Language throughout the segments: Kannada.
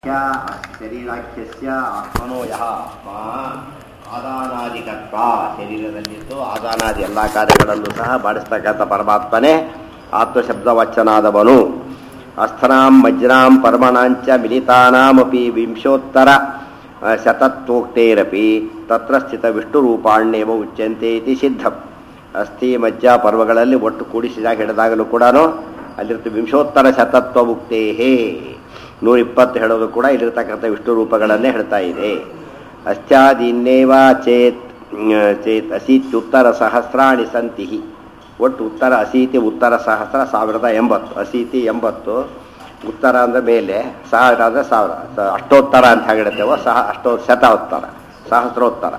ಶರೀರಾಖ್ಯಸ್ಯ ಆತ್ಮನೋ ಯಹ ಆತ್ಮ ಆದಾನಾದಿಕತ್ವ ಶರೀರದಲ್ಲಿದ್ದು ಆದಾನಾದಿ ಎಲ್ಲ ಕಾರ್ಯಗಳನ್ನು ಸಹ ಮಾಡಿಸ್ತಕ್ಕಂಥ ಪರಮಾತ್ಮನೇ ಆತ್ಮಶಬ್ದವಚನಾದವನು ಅಸ್ಥನಾಂ ವಜ್ರಾಂ ಪರಮಣಾಂಚ ಮಿಲಿತಾನಾಮಪಿ ವಿಂಶೋತ್ತರ ಆ, ಶತತ್ವೋಕ್ತೇರಪಿ ತತ್ರ ಸ್ಥಿತ ವಿಷ್ಣುರೂಪಾಣ್ಯೇವ ಉಚ್ಯಂತೆ ಇತಿ ಸಿದ್ಧಂ ಅಸ್ಥಿ ಮಜ್ಜ ಪರ್ವಗಳಲ್ಲಿ ಒಟ್ಟು ಕೂಡಿಸಿದಾಗ ಹಿಡಿದಾಗಲೂ ಕೂಡ ಅಲ್ಲಿರ್ತ ವಿಂಶೋತ್ತರ ಶತತ್ವ ಉಕ್ತೇಹೇ ನೂರ ಇಪ್ಪತ್ತು ಹೇಳೋದು ಕೂಡ ಇಲ್ಲಿರ್ತಕ್ಕಂಥ ವಿಷ್ಣು ರೂಪಗಳನ್ನೇ ಹೇಳ್ತಾ ಇದೆ ಅಸ್ಥ್ಯಾದೀನ್ನೇವ ಚೇತ್ ಚೇತ್ ಅಸೀತ್ಯುತ್ತರ ಸಹಸ್ರಾಣಿ ಸಂತಿ ಒಟ್ಟು ಉತ್ತರ ಅಸೀತಿ ಉತ್ತರ ಸಹಸ್ರ ಸಾವಿರದ ಎಂಬತ್ತು ಅಸೀತಿ ಎಂಬತ್ತು ಉತ್ತರ ಅಂದರೆ ಮೇಲೆ ಸಾವಿರ ಅಂದರೆ ಸಾವಿರ ಸ- ಅಷ್ಟೋತ್ತರ ಅಂತ ಹೇಳಿರ್ತೇವೋ ಸಹ ಅಷ್ಟೋ ಶತೋತ್ತರ ಸಹಸ್ರೋತ್ತರ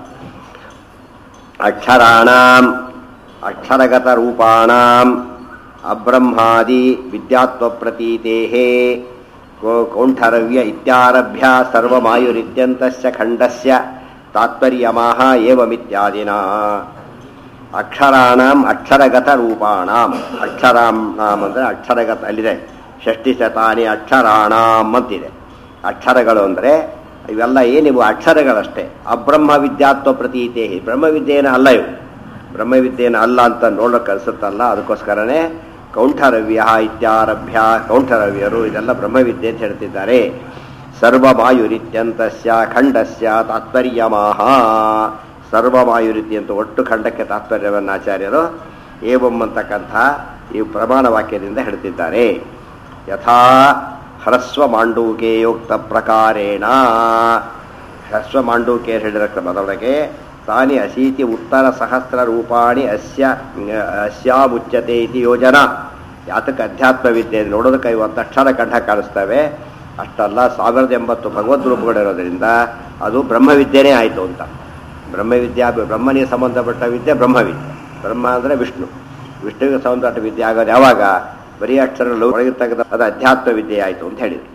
ಅಕ್ಷರಾಣಾಂ ಅಕ್ಷರಗತ ರೂಪಾಣಾಂ ಅಬ್ರಹ್ಮಾದಿ ವಿದ್ಯಾತ್ವಪ್ರತೀತೇಹೇ ಕೌ- ಕೌಂಠರವ್ಯ ಇತ್ಯಾರಭ್ಯ ಸರ್ವಮಾಯುರಿತ್ಯಂತಸ್ಯ ಖಂಡಸ್ಯ ತಾತ್ಪರ್ಯಮಾಹ ಏವಮಿತ್ಯಾದಿನ ಅಕ್ಷರಾಣಾಂ ಅಕ್ಷರಗತ ರೂಪಾಣಾಂ ಅಕ್ಷರಾಣಾಂ ಅಂದರೆ ಅಕ್ಷರಗತ ಅಲ್ಲಿದೆ ಷಷ್ಟಿ ಶತಾನಿ ಅಕ್ಷರಾಣಾಂ ಅಂತಿದೆ ಅಕ್ಷರಗಳು ಅಂದರೆ ಇವೆಲ್ಲ ಏನಿವು ಅಕ್ಷರಗಳಷ್ಟೇ ಅಬ್ರಹ್ಮ ವಿದ್ಯಾತ್ವ ಪ್ರತೀತೆ ಬ್ರಹ್ಮವಿದ್ಯೆನ ಅಲ್ಲ ಇವು ಬ್ರಹ್ಮವಿದ್ಯೆನ ಅಲ್ಲ ಅಂತ ನೋಡೋಕೆ ಅನಿಸುತ್ತಲ್ಲ ಅದಕ್ಕೋಸ್ಕರನೇ ಕೌಂಠರವ್ಯ ಇತ್ಯಾರಭ್ಯ ಕೌಂಠರವ್ಯರು ಇದೆಲ್ಲ ಬ್ರಹ್ಮವಿದ್ಯೆ ಅಂತ ಹೇಳ್ತಿದ್ದಾರೆ ಸರ್ವಮಾಯುರಿತ್ಯಂತಸ್ಯ ಖಂಡಸ್ಯ ತಾತ್ಪರ್ಯಮಾಹ ಸರ್ವಮಾಯುರಿತಿ ಅಂತ ಒಟ್ಟು ಖಂಡಕ್ಕೆ ತಾತ್ಪರ್ಯವನ್ನು ಆಚಾರ್ಯರು ಏವಂ ಅಂತಕ್ಕಂಥ ಈ ಪ್ರಮಾಣ ವಾಕ್ಯದಿಂದ ಹೇಳ್ತಿದ್ದಾರೆ ಯಥಾ ಹ್ರಸ್ವ ಮಾಂಡೂಕೆಯೋಕ್ತ ಪ್ರಕಾರೇಣ ಹ್ರಸ್ವ ಮಾಂಡೂಕೆ ಹೇಳಿದ ಕ್ರಮದೊಳಗೆ ತಾನಿ ಅಶೀತಿ ಉತ್ತರ ಸಹಸ್ರ ರೂಪಾಣಿ ಅಸ್ಯ ಅಸ್ಯಾಮುಚ್ಯತೆ ಇತಿ ಯೋಜನಾ ಯಾತಕ್ಕೆ ಅಧ್ಯಾತ್ಮ ವಿದ್ಯೆ ನೋಡೋದಕ್ಕೆ ಐವತ್ತು ಅಕ್ಷರ ಕಂಠ ಕಾಣಿಸ್ತವೆ ಅಷ್ಟಲ್ಲ ಸಾವಿರದ ಎಂಬತ್ತು ಭಗವದ್ ರೂಪಗಳಿರೋದ್ರಿಂದ ಅದು ಬ್ರಹ್ಮವಿದ್ಯೆನೇ ಆಯಿತು ಅಂತ ಬ್ರಹ್ಮವಿದ್ಯಾ ಬ್ರಹ್ಮನಿಗೆ ಸಂಬಂಧಪಟ್ಟ ವಿದ್ಯೆ ಬ್ರಹ್ಮವಿದ್ಯೆ ಬ್ರಹ್ಮ ಅಂದರೆ ವಿಷ್ಣು ವಿಷ್ಣುವಿಗೆ ಸಂಬಂಧಪಟ್ಟ ವಿದ್ಯೆ ಆಗೋದು ಯಾವಾಗ ಬರೀ ಅಕ್ಷರಗಳು ಒಳಗಿರ್ತಕ್ಕಂಥ ಅದು ಅಧ್ಯಾತ್ಮ ವಿದ್ಯೆ ಆಯಿತು ಅಂತ ಹೇಳಿದ್ರು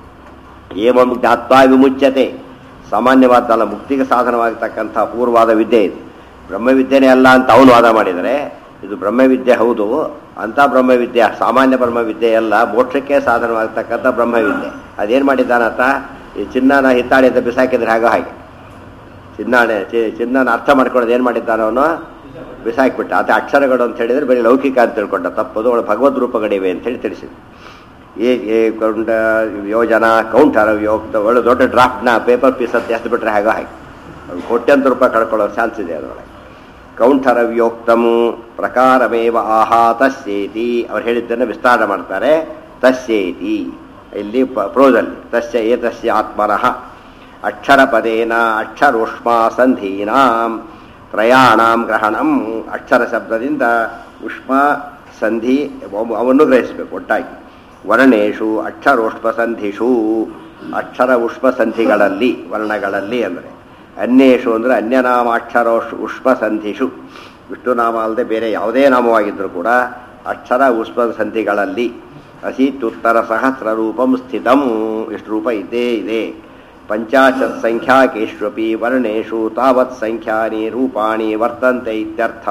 ಏವಂ ಜ್ಞಾತ್ವಾ ವಿಮುಚ್ಯತೆ ಸಾಮಾನ್ಯವಾದಲ್ಲ ಮುಕ್ತಿಗೆ ಸಾಧನವಾಗತಕ್ಕಂಥ ಅಪೂರ್ವವಾದ ವಿದ್ಯೆ ಇದು ಬ್ರಹ್ಮವಿದ್ಯೆನೇ ಅಲ್ಲ ಅಂತ ಅವನು ವಾದ ಮಾಡಿದರೆ ಇದು ಬ್ರಹ್ಮವಿದ್ಯೆ ಹೌದು ಅಂಥ ಬ್ರಹ್ಮವಿದ್ಯೆ ಸಾಮಾನ್ಯ ಬ್ರಹ್ಮವಿದ್ಯೆ ಅಲ್ಲ ಮೋಕ್ಷಕ್ಕೆ ಸಾಧನವಾಗತಕ್ಕಂಥ ಬ್ರಹ್ಮವಿದ್ಯೆ ಅದೇನು ಮಾಡಿದ್ದಾನಂತ ಈ ಚಿನ್ನನ ಹಿತ್ತಾಳೆ ಅಂತ ಬಿಸಾಕಿದ್ರೆ ಹಾಗೋ ಹಾಗೆ ಚಿನ್ನಾಣೆ ಚಿ- ಚಿನ್ನನ ಅರ್ಥ ಮಾಡ್ಕೊಳ್ಳೋದು ಏನು ಮಾಡಿದ್ದಾನ ಅವನು ಬಿಸಾಕಿಬಿಟ್ಟ ಅದು ಅಕ್ಷರಗಳು ಅಂತ ಹೇಳಿದ್ರೆ ಬರೀ ಲೌಕಿಕ ಅಂತ ತಿಳ್ಕೊಂಡ ತಪ್ಪದು ಅವಳು ಭಗವದ್ ರೂಪಗಳಿವೆ ಅಂತ ಹೇಳಿ ತಿಳಿಸಿದ್ರು ಏ ಏ ಕೌಂಟ ಯೋಜನಾ ಕೌಂಟರ್ ಯೋಕ್ತ ಒಳ್ಳೆ ದೊಡ್ಡ ಡ್ರಾಫ್ಟ್ನ ಪೇಪರ್ ಪೀಸ್ ಅಂತ ಎಷ್ಟು ಬಿಟ್ರೆ ಹಾಗೋ ಹಾಗೆ ಅವ್ನು ಕೋಟ್ಯಂತರ ರೂಪಾಯಿ ಕಳ್ಕೊಳ್ಳೋ ಚಾನ್ಸ್ ಇದೆ ಅದರೊಳಗೆ ಕೌಂಠರವ್ಯೋಕ್ತಂ ಪ್ರಕಾರಮೇವ ಆಹಾ ತಸ್ಯೇತಿ ಅವ್ರು ಹೇಳಿದ್ದನ್ನು ವಿಸ್ತಾರ ಮಾಡ್ತಾರೆ ತಸ್ಯೇತಿ ಇಲ್ಲಿ ಪ- ಪ್ರೋದಲ್ಲಿ ತಸ್ಯ ಏತಸ್ಯ ಆತ್ಮನಃ ಅಕ್ಷರಪದೇನ ಅಕ್ಷರೋಷ್ಮ ಸಂಧೀನಾಂ ತ್ರಯಾಣಾಂ ಗ್ರಹಣಂ ಅಕ್ಷರ ಶಬ್ದದಿಂದ ಉಷ್ಮ ಸಂಧಿ ಅವ- ಅವನ್ನು ಗ್ರಹಿಸಬೇಕು ಒಟ್ಟಾಗಿ ವರ್ಣೇಶು ಅಕ್ಷರೋಷ್ಮ ಸಂಧಿಷು ಅಕ್ಷರ ಉಷ್ಮ ಸಂಧಿಗಳಲ್ಲಿ ವರ್ಣಗಳಲ್ಲಿ ಅಂದರೆ ಅನ್ಯೇಷು ಅಂದರೆ ಅನ್ಯನಾಮಾಕ್ಷರೋಷ್ ಉಷ್ಮ ಸಂಧಿಷು ವಿಷ್ಣುನಾಮ ಅಲ್ಲದೆ ಬೇರೆ ಯಾವುದೇ ನಾಮವಾಗಿದ್ದರೂ ಕೂಡ ಅಕ್ಷರ ಉಷ್ಮ ಸಂಧಿಗಳಲ್ಲಿ ಅಸೀತ್ಯುತ್ತರ ಸಹಸ್ರ ರೂಪಂ ಸ್ಥಿತಂ ಇಷ್ಟು ರೂಪ ಇದ್ದೇ ಇದೆ ಪಂಚಾಶತ್ ಸಂಖ್ಯಾಕೇಷ್ವಪಿ ವರ್ಣೇಶು ತಾವತ್ ಸಂಖ್ಯಾನಿ ರೂಪಾಣಿ ವರ್ತಂತೆ ಇತ್ಯರ್ಥ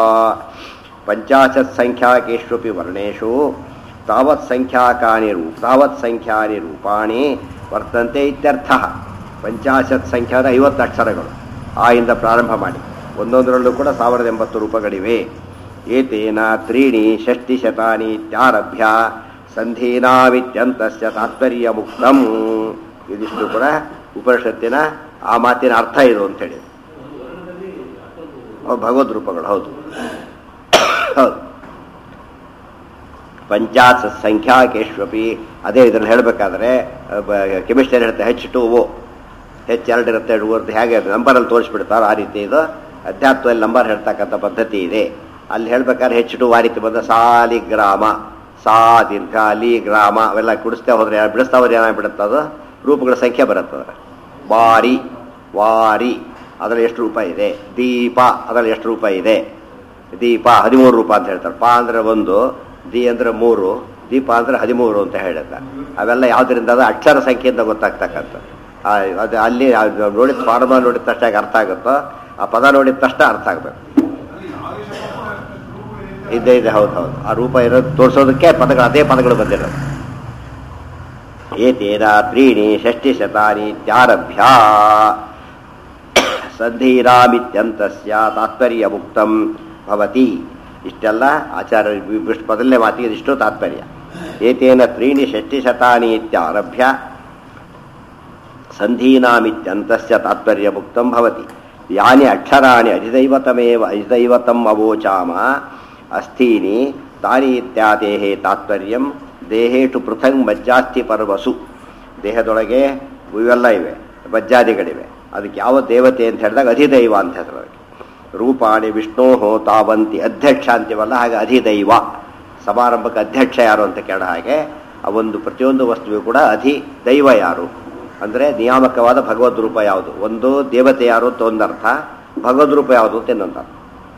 ಪಂಚಾಶತ್ ಸಂಖ್ಯಾಕೇಷ್ವಪಿ ವರ್ಣೇಶು ತಾವತ್ ಸಂಖ್ಯಾಕಾನಿ ರೂಪ ತಾವತ್ ಸಂಖ್ಯಾನಿ ರೂಪಾಣಿ ವರ್ತಂತೆ ಇತ್ಯರ್ಥ ಪಂಚಾಶತ್ ಸಂಖ್ಯಾದ ಐವತ್ತು ಅಕ್ಷರಗಳು ಆ ಇಂದ ಪ್ರಾರಂಭ ಮಾಡಿ ಒಂದೊಂದರಲ್ಲೂ ಕೂಡ ಸಾವಿರದ ಎಂಬತ್ತು ರೂಪಗಳಿವೆ ಏತೇನ ತ್ರೀಣಿ ಷಷ್ಟಿ ಶತಾನಿ ಇತ್ಯಾರಭ್ಯ ಸಂಧೀನಾವಿತ್ಯಂತಸ್ಯ ತಾತ್ಪರ್ಯ ಮುಕ್ತಂ ಇದಿಷ್ಟು ಕೂಡ ಉಪನಿಷತ್ತಿನ ಆ ಮಾತಿನ ಅರ್ಥ ಇದು ಅಂತೇಳಿ ಅವು ಭಗವದ್ ರೂಪಗಳು ಹೌದು ಹೌದು ಪಂಚಾಶ ಸಂಖ್ಯಾಕೇಶ್ವಪಿ ಅದೇ ಇದನ್ನು ಹೇಳಬೇಕಾದ್ರೆ ಕೆಮಿಸ್ಟ್ರಿ ಹೇಳ್ತಾರೆ ಹೆಚ್ ಟು ಓ ಹೆಚ್ ಎರಡು ಇರುತ್ತೆ ಅಂತ ಹೇಗೆ ನಂಬರಲ್ಲಿ ತೋರಿಸ್ಬಿಡ್ತಾರೋ ಆ ರೀತಿ ಇದು ಅಧ್ಯಾತ್ಮದಲ್ಲಿ ನಂಬರ್ ಹೇಳ್ತಕ್ಕಂಥ ಪದ್ಧತಿ ಇದೆ ಅಲ್ಲಿ ಹೇಳ್ಬೇಕಾದ್ರೆ ಹೆಚ್ ಟು ಆ ರೀತಿ ಬಂದ ಸಾಲಿಗ್ರಾಮ ಸಾ ದೀರ್ಘ ಲಿ ಗ್ರಾಮ ಅವೆಲ್ಲ ಕುಡಿಸ್ತಾ ಹೋದ್ರೆ ಬಿಡಿಸ್ತಾ ಹೋದ್ರೆ ಏನಾಗ್ಬಿಡುತ್ತೆ ಅದು ರೂಪಗಳ ಸಂಖ್ಯೆ ಬರುತ್ತೆ ಅದರ ಬಾರಿ ವಾರಿ ಅದರಲ್ಲಿ ಎಷ್ಟು ರೂಪಾಯಿ ಇದೆ ದೀಪ ಅದರಲ್ಲಿ ಎಷ್ಟು ರೂಪಾಯಿ ಇದೆ ದೀಪ ಹದಿಮೂರು ರೂಪಾಯಿ ಅಂತ ಹೇಳ್ತಾರೆ ಪಾ ಅಂದರೆ ಒಂದು ದಿ ಅಂದರೆ ಮೂರು ದೀಪ ಅಂದರೆ ಹದಿಮೂರು ಅಂತ ಹೇಳಿದ್ದಾರೆ ಅವೆಲ್ಲ ಯಾವುದರಿಂದ ಅದು ಅಕ್ಷರ ಸಂಖ್ಯೆಯಿಂದ ಗೊತ್ತಾಗ್ತಕ್ಕಂಥ ಆ, ಅದು ಅಲ್ಲಿ ಆ ನೋಡಿದ ಫಾರ್ಮ ನೋಡಿದ ತಕ್ಷಣ ಹೇಗೆ ಅರ್ಥ ಆಗುತ್ತೋ ಆ ಪದ ನೋಡಿದ ತಕ್ಷಣ ಅರ್ಥ ಆಗಬೇಕು ಇದ್ದೇ ಇದೆ ಹೌದು ಹೌದು ಆ ರೂಪ ಇರೋದು ತೋರಿಸೋದಕ್ಕೆ ಪದಗಳು ಅದೇ ಪದಗಳು ಬಂದಿರೋದು ಏತೇನ ತ್ರೀಣಿ ಷಷ್ಟಿಶತಾನಿ ಇತ್ಯಾರಭ್ಯ ಸಂಧೀರಾಮಿತ್ಯಂತಸ್ಯ ತಾತ್ಪರ್ಯ ಮುಕ್ತಂ ಭವತಿ ಇಷ್ಟೆಲ್ಲ ಆಚಾರ್ಯ ವಿಷ್ಣು ಮೊದಲನೇ ಮಾತಿಗೆ ಇದಿಷ್ಟು ತಾತ್ಪರ್ಯ ಏತೇನ ತ್ರೀಣಿ ಷಷ್ಟಿಶತಾನಿ ಇತ್ಯಾರಭ್ಯ ಸಂಧೀನಾಮಿತ್ಯಂತಸ್ಯ ತಾತ್ಪರ್ಯ ಮುಕ್ತಂ ಭವತಿ ಯಾನಿ ಅಕ್ಷರಾಣಿ ಅಧಿದೈವತಮೇವ ಅಧಿದೈವತಂ ಅವೋಚಾಮ ಅಸ್ಥೀನಿ ತಾನಿ ಇತ್ಯಾದೇಹೇ ತಾತ್ಪರ್ಯಂ ದೇಹೇಟು ಪೃಥಂಗ್ ಮಜ್ಜಾಸ್ಥಿ ಪರ್ವಸು ದೇಹದೊಳಗೆ ಇವೆಲ್ಲ ಇವೆ ಮಜ್ಜಾದಿಗಳಿವೆ ಅದಕ್ಕೆ ಯಾವ ದೇವತೆ ಅಂತ ಹೇಳಿದಾಗ ಅಧಿದೈವ ಅಂತ ಹೆಸರು ಅದಕ್ಕೆ ರೂಪಾಣಿ ವಿಷ್ಣೋ ತಾವಂತಿ ಅಧ್ಯಕ್ಷ ಅಂತೀವಲ್ಲ ಹಾಗೆ ಅಧಿದೈವ ಸಮಾರಂಭಕ್ಕೆ ಅಧ್ಯಕ್ಷ ಯಾರು ಅಂತ ಕೇಳ ಹಾಗೆ ಆ ಒಂದು ಪ್ರತಿಯೊಂದು ವಸ್ತುವಿಗೂ ಕೂಡ ಅಧಿ ದೈವ ಯಾರು ಅಂದರೆ ನಿಯಾಮಕವಾದ ಭಗವದ್ ರೂಪ ಯಾವುದು ಒಂದು ದೇವತೆ ಯಾರು ಅಂತ ಒಂದರ್ಥ ಭಗವದ್ ರೂಪ ಯಾವುದು ಅಂತ ಇನ್ನೊಂದು ಅರ್ಥ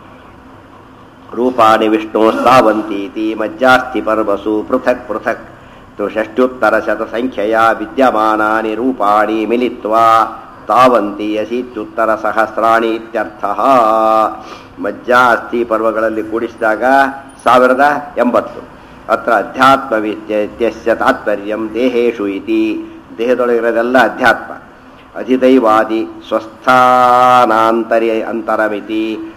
ರೂಪಾಣಿ ವಿಷ್ಣು ಸಾವಂತೀತಿ ಮಜ್ಜಾಸ್ತಿ ಪರ್ವಸು ಪೃಥಕ್ ಪೃಥಕ್ ತು ಷಷ್ಟ್ಯುತ್ತರ ಶತ ಸಂಖ್ಯೆಯ ವಿದ್ಯಮಾನಾನಿ ರೂಪಾಣಿ ಮಿಲಿತ್ವಾ ತಾವಂತಿ ಅಸೀತ್ಯುತ್ತರ ಸಹಸ್ರಾಣಿ ಇತ್ಯರ್ಥ ಮಜ್ಜಾ ಅಸ್ಥಿ ಪರ್ವಗಳಲ್ಲಿ ಕೂಡಿಸಿದಾಗ ಸಾವಿರದ ಎಂಬತ್ತು ಅತ್ರ ಅಧ್ಯಾತ್ಮ ಇತ್ಯಸ್ಯ ತಾತ್ಪರ್ಯಂ ದೇಹೇಶು ಇತಿ ದೇಹದೊಳಗಿರೋದೆಲ್ಲ ಅಧ್ಯಾತ್ಮ ಅಧಿದೈವಾದಿ ಸ್ವಸ್ಥಾನಾಂತರಿ ಅಂತರಮಿತಿ